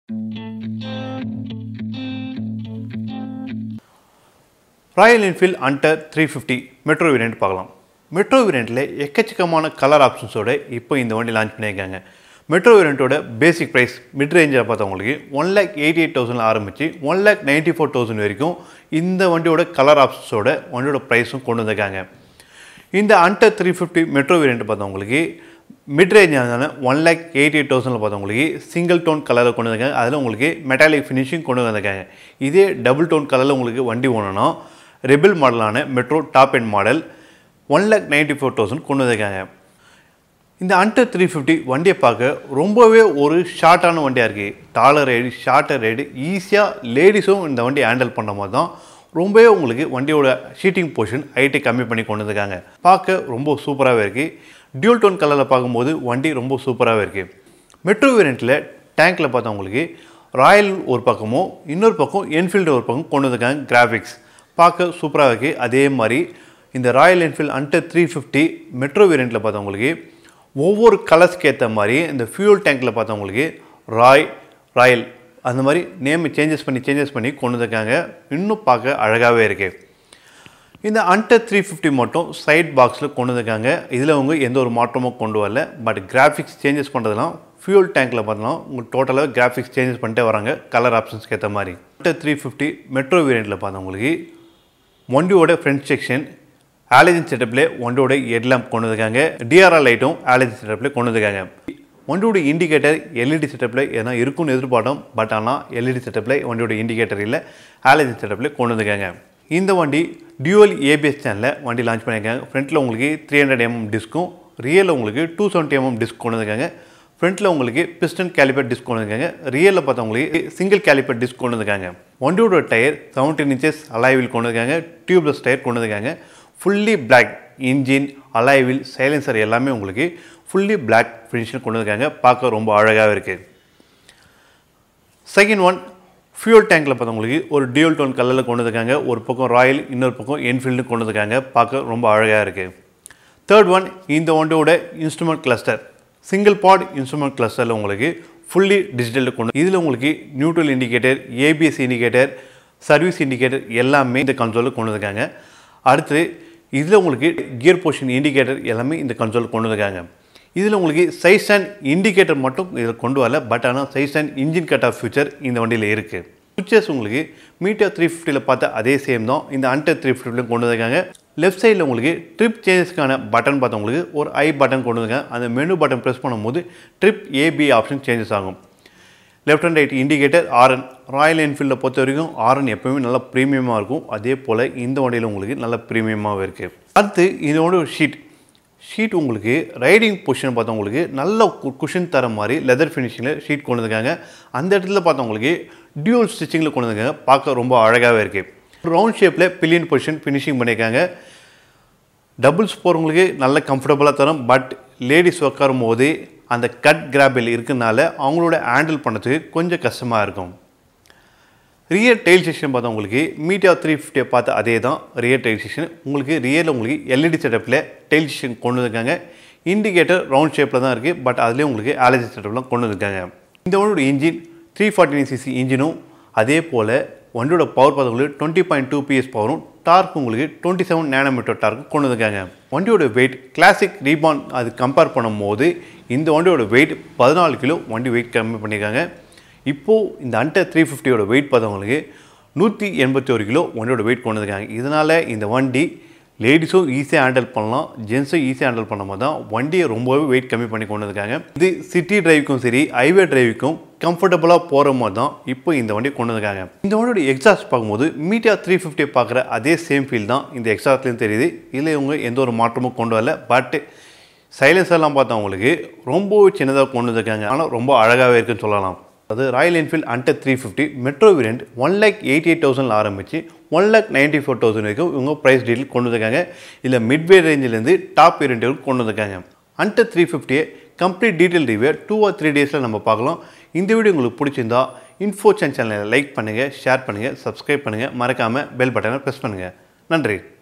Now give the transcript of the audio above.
Royal Enfield under three fifty Metro variant பார்க்கலாம் Metro வேரியண்ட்டில் எக்கச்சக்கமான கலர் ஆப்ஷன்ஸோட இப்போ இந்த வண்டி லான்ச் பண்ணியிருக்காங்க மெட்ரோ வேரியண்ட்டோட பேசிக் ப்ரைஸ் மிட் ரேஞ்சில் பார்த்தவங்களுக்கு one lakh eighty eight thousand ஆரம்பித்து one lakh ninety four thousand வரைக்கும் இந்த வண்டியோட கலர் ஆப்ஷன்ஸோட வண்டியோட ப்ரைஸும் கொண்டு வந்திருக்காங்க இந்த under three fifty Metro variant பார்த்தவங்களுக்கு மிட் ரேஞ்சான ஒன் லேக் எயிட்டி எயிட் தௌசண்டில் பார்த்தவங்களுக்கு சிங்கிள் டோன் கலரில் கொண்டு வந்திருக்காங்க அதில் உங்களுக்கு மெட்டாலிக் ஃபினிஷிங் கொண்டு வந்திருக்காங்க இதே டபுள் டோன் கலரில் உங்களுக்கு வண்டி வேணும்னா ரெபிள் மாடலான Metro top end model one lakh ninety four thousand கொண்டு வந்திருக்காங்க இந்த அண்டர் த்ரீ ஃபிஃப்டி வண்டியை பார்க்க ரொம்பவே ஒரு ஷார்ட்டான வண்டியாக இருக்குது டாலர் ரைடு ஷார்ட்டர் ரைடு ஈஸியாக லேடிஸும் இந்த வண்டி ஹேண்டில் பண்ணுற மாதிரி தான் ரொம்பவே உங்களுக்கு வண்டியோட ஷீட்டிங் பொசிஷன் ஹைட்டை கம்மி பண்ணி கொண்டு வந்திருக்காங்க பார்க்க ரொம்ப சூப்பராகவே இருக்குது டியூல் டோன் கலரில் பார்க்கும்போது வண்டி ரொம்ப சூப்பராகவே இருக்குது மெட்ரோ வேரியண்ட்டில் டேங்க்கில் பார்த்தவங்களுக்கு ராயல் ஒரு பக்கமும் இன்னொரு பக்கம் என்ஃபீல்டு ஒரு பக்கம் கொண்டு வந்திருக்காங்க கிராஃபிக்ஸ் பார்க்க சூப்பராக இருக்குது அதே மாதிரி இந்த Royal Enfield under three fifty Metro வேரியண்ட்டில் பார்த்தவங்களுக்கு ஒவ்வொரு கலர்ஸ்க்கு ஏற்ற மாதிரி இந்த ஃபியூல் டேங்க்கில் பார்த்தவங்களுக்கு ராய் ராயல் அந்த மாதிரி நேம் சேஞ்சஸ் பண்ணி சேஞ்சஸ் பண்ணி கொண்டு வந்திருக்காங்க இன்னும் பார்க்க அழகாகவே இருக்குது இந்த அண்டர் த்ரீ ஃபிஃப்டி மட்டும் சைட் பாக்ஸில் கொண்டு வந்திருக்காங்க இதில் அவங்க எந்த ஒரு மாற்றமும் கொண்டு வரல பட் கிராஃபிக்ஸ் சேஞ்சஸ் பண்ணுறதுலாம் ஃபியூல் டேங்க்கில் பார்த்தோம்னா உங்களுக்கு டோட்டலாக கிராஃபிக்ஸ் சேஞ்சஸ் பண்ணிட்டே வராங்க கலர் ஆப்ஷன்ஸ்க்கு ஏற்ற மாதிரி அண்டர் த்ரீ ஃபிஃப்டி மெட்ரோ வேரியண்ட்டில் பார்த்தவங்களுக்கு வண்டியோட ஃப்ரண்ட் செக்ஷன் ஆலஜன் செட்டப்பில் வண்டியோட ஹெட்லாம்ப் கொண்டு வந்திருக்காங்க டிஆர்ஆர் லைட்டும் ஆலஜன் செட்டப்பில் கொண்டு வந்திருக்காங்க வண்டியோட இண்டிகேட்டர் எல்இடி செட்டப்பில் எதனா இருக்கும்னு எதிர்பார்த்தோம் பட் ஆனால் எல்இடி செட்டப்பில் வண்டியோட இண்டிகேட்டர் இல்லை ஆலஜன் செட்டப்பில் கொண்டு வந்திருக்காங்க இந்த வண்டி டியூவல் ஏபிஎஸ் சேனலில் வண்டி லான்ச் பண்ணியிருக்காங்க ஃப்ரண்ட்டில் உங்களுக்கு த்ரீ ஹண்ட்ரட் எம்எம் டிஸ்க்கும் ரியலில் உங்களுக்கு டூ செவன்ட்டி எம்எம் டிஸ்க் கொண்டு வந்திருக்காங்க ஃப்ரண்ட்டில் உங்களுக்கு பிஸ்டன் கேலிபர் டிஸ்க் கொண்டு வந்திருக்காங்க ரியலில் பார்த்தவங்களுக்கு சிங்கிள் கேலிபர் டிஸ்க் கொண்டு வந்திருக்காங்க வண்டியோட டயர் செவன்டீன் இன்ச்சஸ் அலாய்வில் கொண்டு வந்திருக்காங்க டியூப்லெஸ் டயர் கொண்டு வந்திருக்காங்க ஃபுல்லி பிளாக் இன்ஜின் அலாய்வில் சைலன்சர் எல்லாமே உங்களுக்கு ஃபுல்லி பிளாக் ஃபினிஷில் கொண்டு வந்திருக்காங்க பார்க்க ரொம்ப அழகாகவே இருக்குது செகண்ட் ஒன் ஃபியூல் டேங்க்கில் பார்த்தவங்களுக்கு ஒரு டியூல் டோன் கலரில் கொண்டு வந்திருக்காங்க ஒரு பக்கம் ராயல் இன்னொரு பக்கம் என்ஃபீல்டு கொண்டு வந்திருக்காங்க பார்க்க ரொம்ப அழகாக இருக்குது தேர்ட் ஒன் இந்த வண்டியோட instrument cluster single pod instrument கிளஸ்டரில் உங்களுக்கு ஃபுல்லி டிஜிட்டலில் கொண்டு இதில் உங்களுக்கு neutral indicator ABS indicator service indicator எல்லாமே இந்த கன்சோலில் கொண்டு வந்திருக்காங்க அடுத்து இதில் உங்களுக்கு கியர் பொசிஷன் இண்டிகேட்டர் எல்லாமே இந்த கன்சோலில் கொண்டு வந்திருக்காங்க இதில் உங்களுக்கு சைஸ் அண்ட் இண்டிகேட்டர் மட்டும் இதில் கொண்டு வரல பட் ஆனால் size and engine cut off future இந்த வண்டியில் இருக்குது சுவிச்சஸ் உங்களுக்கு மீட்டர் த்ரீ ஃபிஃப்டியில் பார்த்த அதே சேம் தான் இந்த அண்டர் த்ரீ ஃபிஃப்டிலையும் கொண்டு வந்திருக்காங்க லெஃப்ட் சைடில் உங்களுக்கு ட்ரிப் சேஞ்சஸ்க்கான பட்டன் பார்த்தவங்களுக்கு ஒரு ஐ பட்டன் கொண்டு வந்திருக்காங்க அந்த மெனு பட்டன் ப்ரெஸ் பண்ணும்போது ட்ரிப் ஏபி ஆப்ஷன் சேஞ்சஸ் ஆகும் left and right indicator RN Royal என்ஃபீல்டை பொறுத்த வரைக்கும் ஆர்என் எப்போவுமே நல்லா ப்ரீமியமாக இருக்கும் அதே போல் இந்த வண்டியில் உங்களுக்கு நல்ல ப்ரீமியமாகவே இருக்குது அடுத்து இதோட ஷீட் ஷீட் உங்களுக்கு ரைடிங் பொசிஷன் பார்த்தவங்களுக்கு நல்ல குஷன் தர மாதிரி லெதர் ஃபினிஷிங்கில் ஷீட் கொண்டு வந்திருக்காங்க அந்த இடத்துல பார்த்தவங்களுக்கு டியூல் ஸ்டிச்சிங்கில் கொண்டு வந்திருக்காங்க பார்க்க ரொம்ப அழகாகவே இருக்குது ரவுண்ட் ஷேப்பில் பில்லியன் பொசிஷன் ஃபினிஷிங் பண்ணியிருக்காங்க டபுள்ஸ் போகிறவங்களுக்கு நல்ல கம்ஃபர்டபுளாக தரும் பட் லேடிஸ் உட்காரும் போது அந்த கட் கிராபில் இருக்கிறனால அவங்களோட ஹேண்டில் பண்ணுறதுக்கு கொஞ்சம் கஷ்டமாக இருக்கும் ரியர் டெயில் செக்ஷன் பார்த்தா உங்களுக்கு மீடியா த்ரீ ஃபிஃப்டியை பார்த்த அதே தான் ரியர் டெயில் செக்ஷன் உங்களுக்கு ரியரில் உங்களுக்கு எல்இடி செட்டப்பில் டெயில் செக்ஷன் கொண்டு வந்திருக்காங்க இண்டிகேட்டர் ரவுண்ட் ஷேப்பில் தான் இருக்குது பட் அதுலேயும் உங்களுக்கு ஆலஜி செட்டப்லாம் கொண்டு வந்திருக்காங்க இந்த வண்டியோட engine three forty nine CC இன்ஜினும் அதே போல் வண்டியோட பவர் பார்த்தா உங்களுக்கு டுவெண்ட்டி பாயிண்ட் டூ பிஎஸ் பவரும் டார்க் உங்களுக்கு டுவெண்ட்டி செவன் நேனோமீட்டர் டார்க்கும் கொண்டு வந்திருக்காங்க வண்டியோட வெயிட் கிளாசிக் ரீபான் அது கம்பேர் பண்ணும்போது இந்த வண்டியோட வெயிட் பதினாலு கிலோ வண்டி வெயிட் கம்மி பண்ணியிருக்காங்க இப்போது இந்த அண்டர் த்ரீ ஃபிஃப்டியோட வெயிட் பார்த்தவங்களுக்கு நூற்றி எண்பத்தி ஒரு கிலோ வண்டியோட வெயிட் கொண்டு வந்திருக்காங்க இதனால் இந்த வண்டி லேடிஸும் ஈஸியாக ஹேண்டில் பண்ணலாம் ஜென்ஸும் ஈஸியாக ஹேண்டில் பண்ணும்போது தான் வண்டியை ரொம்பவே வெயிட் கம்மி பண்ணி கொண்டு வந்திருக்காங்க இது சிட்டி டிரைவுக்கும் சரி ஹைவே டிரைவுக்கும் கம்ஃபர்டபுளாக போகிற மாதிரி தான் இப்போ இந்த வண்டியை கொண்டு வந்திருக்காங்க இந்த வண்டியோட எக்ஸாஸ்ட் பார்க்கும்போது மீடியா த்ரீ ஃபிஃப்டியை பார்க்குற அதே சேம் ஃபீல் தான் இந்த எக்ஸாஸ்ட்லேயும் தெரியுது இதில் இவங்க எந்த ஒரு மாற்றமும் கொண்டு வரல பட் சைலன்ஸெல்லாம் பார்த்தா அவங்களுக்கு ரொம்ப சின்னதாக கொண்டு வந்திருக்காங்க ஆனால் ரொம்ப அழகாகவே இருக்குன்னு சொல்லலாம் அது Royal Enfield under three fifty Metro variant one lakh eighty eight தௌசண்டில் ஆரம்பிச்சு one lakh ninety four thousand வரைக்கும் இவங்க ப்ரைஸ் டீல் கொண்டு வந்திருக்காங்க இல்லை மிட்வே ரேஞ்சிலேருந்து டாப் வேரியண்ட் வரைக்கும் கொண்டு வந்திருக்காங்க அண்டர் த்ரீ ஃபிஃப்டியை complete detail review two or three டேஸில் நம்ம பார்க்கலாம் இந்த வீடியோ உங்களுக்கு பிடிச்சிருந்தா இன்ஃபோ சேனலை லைக் பண்ணுங்கள் ஷேர் பண்ணுங்கள் சப்ஸ்கிரைப் பண்ணுங்கள் மறக்காமல் பெல் பட்டனை ப்ரெஸ் பண்ணுங்கள் நன்றி